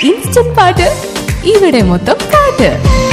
instant പാട്ട് ഇവിടെ മൊത്തം പാട്ട്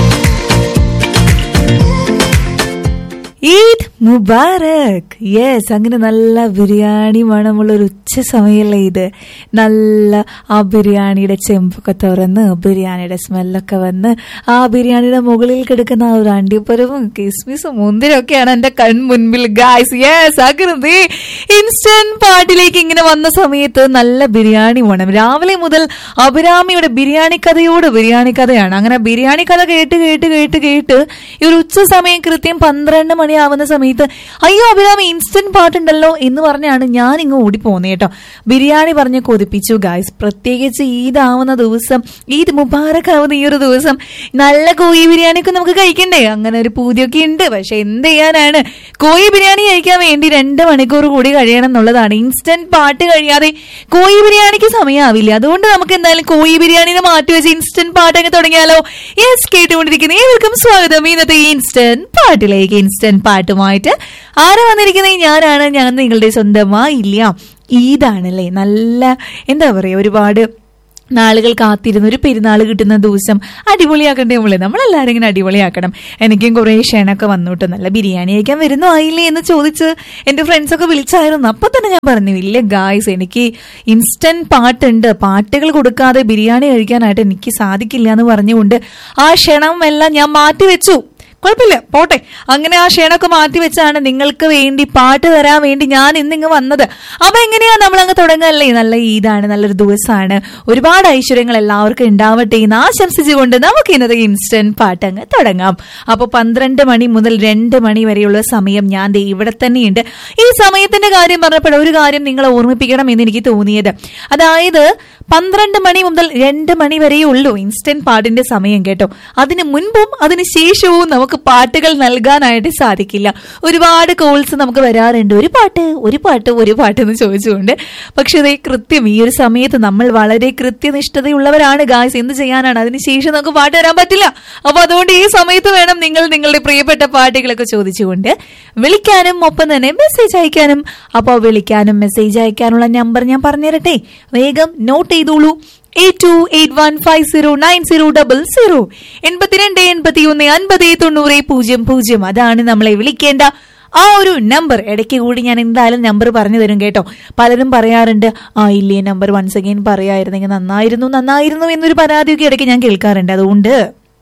ഈദ് മുബാറക് യെസ് അങ്ങനെ നല്ല ബിരിയാണി മണമുള്ള ഒരു ഉച്ച സമയമല്ലേ ഇത് നല്ല ആ ബിരിയാണിയുടെ ചെമ്പൊക്കെ തുറന്ന് ബിരിയാണിയുടെ സ്മെല്ലൊക്കെ വന്ന് ആ ബിരിയാണിയുടെ മുകളിൽ കിടക്കുന്ന ആ ഒരു അണ്ടിപ്പരവും കിസ്മിസും മുന്തിരൊക്കെയാണ് എന്റെ കൺമുൻപിൽ ഗായ്സ് യെസ് ആകൃതി ഇൻസ്റ്റന്റ് പാട്ടിലേക്ക് ഇങ്ങനെ വന്ന സമയത്ത് നല്ല ബിരിയാണി വേണം രാവിലെ മുതൽ അഭിരാമിയുടെ ബിരിയാണി കഥയോട് ബിരിയാണി കഥയാണ് അങ്ങനെ ബിരിയാണി കഥ കേട്ട് കേട്ട് കേട്ട് കേട്ട് ഈ ഒരു ഉച്ച സമയം കൃത്യം പന്ത്രണ്ട് മണിയാവുന്ന സമയത്ത് അയ്യോ അഭിരാമി ഇൻസ്റ്റന്റ് പാട്ടുണ്ടല്ലോ എന്ന് പറഞ്ഞാണ് ഞാൻ ഇങ്ങ് ഓടിപ്പോന്നേ കേട്ടോ ബിരിയാണി പറഞ്ഞ് കൊതിപ്പിച്ചു ഗായ്സ് പ്രത്യേകിച്ച് ഈദ് ആവുന്ന ദിവസം ഈദ് മുബാറക് ആവുന്ന ഈ ഒരു ദിവസം നല്ല കോഴി ബിരിയാണി ഒക്കെ നമുക്ക് കഴിക്കണ്ടേ അങ്ങനെ ഒരു പൂതിയൊക്കെ ഉണ്ട് പക്ഷെ എന്ത് ചെയ്യാനാണ് കോഴി ബിരിയാണി കഴിക്കാൻ വേണ്ടി രണ്ട് മണിക്കൂർ കൂടി കഴിയണം എന്നുള്ളതാണ് ഇൻസ്റ്റന്റ് പാട്ട് കഴിയാതെ കോഴി ബിരിയാണിക്ക് സമയമാവില്ല അതുകൊണ്ട് നമുക്ക് എന്തായാലും കോഴി ബിരിയാണിനെ മാറ്റി വെച്ച് ഇൻസ്റ്റന്റ് പാട്ടൊക്കെ തുടങ്ങിയാലോ യെസ് കേട്ടുകൊണ്ടിരിക്കുന്ന ഏവർക്കും സ്വാഗതം ഇന്നത്തെ ഇൻസ്റ്റന്റ് പാട്ടിലേക്ക് ഇൻസ്റ്റന്റ് പാട്ടുമായിട്ട് ആരാ വന്നിരിക്കുന്നത് ഞാനാണ് ഞാൻ നിങ്ങളുടെ സ്വന്തമായില്ല ഈദാണല്ലേ നല്ല എന്താ പറയുക ഒരുപാട് നാളുകൾ കാത്തിരുന്ന ഒരു പെരുന്നാൾ കിട്ടുന്ന ദിവസം അടിപൊളിയാക്കണ്ടേ നമ്മള് നമ്മളെല്ലാവരും ഇങ്ങനെ അടിപൊളിയാക്കണം എനിക്കും കുറേ ക്ഷണമൊക്കെ വന്നുട്ടോ നല്ല ബിരിയാണി കഴിക്കാൻ വരുന്നു ആയില്ലേ എന്ന് ചോദിച്ച് എന്റെ ഫ്രണ്ട്സ് ഒക്കെ വിളിച്ചായിരുന്നു അപ്പൊ തന്നെ ഞാൻ പറഞ്ഞു ഇല്ല ഗായ്സ് എനിക്ക് ഇൻസ്റ്റന്റ് പാട്ടുണ്ട് പാട്ടുകൾ കൊടുക്കാതെ ബിരിയാണി കഴിക്കാനായിട്ട് എനിക്ക് സാധിക്കില്ല എന്ന് പറഞ്ഞുകൊണ്ട് ആ ക്ഷണം എല്ലാം ഞാൻ മാറ്റിവെച്ചു കുഴപ്പമില്ല പോട്ടെ അങ്ങനെ ആ ക്ഷണമൊക്കെ മാറ്റി വെച്ചാണ് നിങ്ങൾക്ക് വേണ്ടി പാട്ട് തരാൻ വേണ്ടി ഞാൻ ഇന്നിങ്ങ് വന്നത് അപ്പൊ എങ്ങനെയാ നമ്മൾ അങ്ങ് തുടങ്ങല്ലേ നല്ല ഈദാണ് നല്ലൊരു ദിവസമാണ് ഒരുപാട് ഐശ്വര്യങ്ങൾ എല്ലാവർക്കും ഉണ്ടാവട്ടെ എന്ന് ആശംസിച്ചുകൊണ്ട് നമുക്ക് ഇന്നത്തെ ഇൻസ്റ്റന്റ് പാട്ട് അങ്ങ് തുടങ്ങാം അപ്പൊ പന്ത്രണ്ട് മണി മുതൽ രണ്ട് മണി വരെയുള്ള സമയം ഞാൻ ദേ ഇവിടെ തന്നെയുണ്ട് ഈ സമയത്തിന്റെ കാര്യം പറഞ്ഞപ്പോൾ ഒരു കാര്യം നിങ്ങളെ ഓർമ്മിപ്പിക്കണം എന്ന് എനിക്ക് തോന്നിയത് അതായത് പന്ത്രണ്ട് മണി മുതൽ രണ്ട് മണി വരെയേ ഉള്ളൂ ഇൻസ്റ്റന്റ് പാട്ടിന്റെ സമയം കേട്ടോ അതിന് മുൻപും അതിന് ശേഷവും നമുക്ക് പാട്ടുകൾ നൽകാനായിട്ട് സാധിക്കില്ല ഒരുപാട് കോൾസ് നമുക്ക് വരാറുണ്ട് ഒരു പാട്ട് ഒരു പാട്ട് ഒരു പാട്ട് എന്ന് ചോദിച്ചുകൊണ്ട് പക്ഷെ അതേ കൃത്യം ഈ ഒരു സമയത്ത് നമ്മൾ വളരെ കൃത്യനിഷ്ഠതയുള്ളവരാണ് ഗായ്സ് എന്ത് ചെയ്യാനാണ് അതിന് ശേഷം നമുക്ക് പാട്ട് തരാൻ പറ്റില്ല അപ്പൊ അതുകൊണ്ട് ഈ സമയത്ത് വേണം നിങ്ങൾ നിങ്ങളുടെ പ്രിയപ്പെട്ട പാട്ടുകളൊക്കെ ചോദിച്ചുകൊണ്ട് വിളിക്കാനും ഒപ്പം തന്നെ മെസ്സേജ് അയക്കാനും അപ്പോൾ വിളിക്കാനും മെസ്സേജ് അയക്കാനുള്ള നമ്പർ ഞാൻ പറഞ്ഞുതരട്ടെ വേഗം നോട്ട് ചെയ്തോളൂ eight two eight one five zero nine zero double zero എൺപത്തിരണ്ട് എൺപത്തി ഒന്ന് അൻപത് തൊണ്ണൂറ് പൂജ്യം പൂജ്യം അതാണ് നമ്മളെ വിളിക്കേണ്ട ആ ഒരു നമ്പർ ഇടയ്ക്ക് കൂടി ഞാൻ എന്തായാലും നമ്പർ പറഞ്ഞു തരും കേട്ടോ പലരും പറയാറുണ്ട് ആ ഇല്ലേ നമ്പർ വൺസ് അഗൈൻ പറയായിരുന്നെങ്കിൽ നന്നായിരുന്നു നന്നായിരുന്നു എന്നൊരു പരാതിയൊക്കെ ഇടയ്ക്ക് ഞാൻ കേൾക്കാറുണ്ട് അതുകൊണ്ട്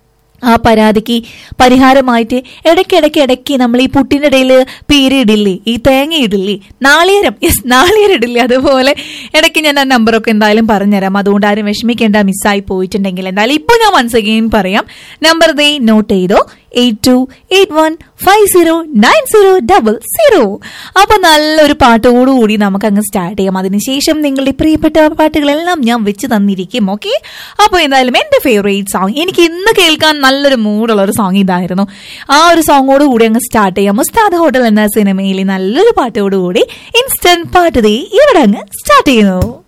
ആ പരാതിക്ക് പരിഹാരമായിട്ട് ഇടയ്ക്കിടയ്ക്ക് ഇടയ്ക്ക് നമ്മൾ ഈ പുട്ടിൻ്റെ ഇടയിൽ പീരി ഇടില്ലേ ഈ തേങ്ങ ഇടില്ലേ നാളികേരം യെസ് നാളികേരം ഇടില്ലേ അതുപോലെ ഇടയ്ക്ക് ഞാൻ ആ നമ്പറൊക്കെ എന്തായാലും പറഞ്ഞുതരാം അതുകൊണ്ട് ആരും വിഷമിക്കേണ്ട മിസ്സായി പോയിട്ടുണ്ടെങ്കിൽ എന്തായാലും ഇപ്പോൾ ഞാൻ വൺസ് അഗെയിൻ പറയാം നമ്പർ ദേ നോട്ട് ചെയ്തോ eight two eight one five zero nine zero double zero അപ്പൊ നല്ലൊരു പാട്ടോടുകൂടി നമുക്ക് അങ്ങ് സ്റ്റാർട്ട് ചെയ്യാം അതിനുശേഷം നിങ്ങളുടെ പ്രിയപ്പെട്ട പാട്ടുകളെല്ലാം ഞാൻ വെച്ച് തന്നിരിക്കും ഓക്കെ അപ്പൊ എന്തായാലും എന്റെ ഫേവറേറ്റ് സോങ് എനിക്ക് ഇന്ന് കേൾക്കാൻ നല്ലൊരു മൂഡുള്ള ഒരു സോങ് ഇതായിരുന്നു ആ ഒരു സോങ്ങോട് കൂടി അങ്ങ് സ്റ്റാർട്ട് ചെയ്യാം മുസ്താദ് ഹോട്ടൽ എന്ന സിനിമയിലെ നല്ലൊരു പാട്ടോടുകൂടി ഇൻസ്റ്റന്റ് പാട്ട് ദേ ഇവിടെ അങ്ങ് സ്റ്റാർട്ട് ചെയ്യുന്നു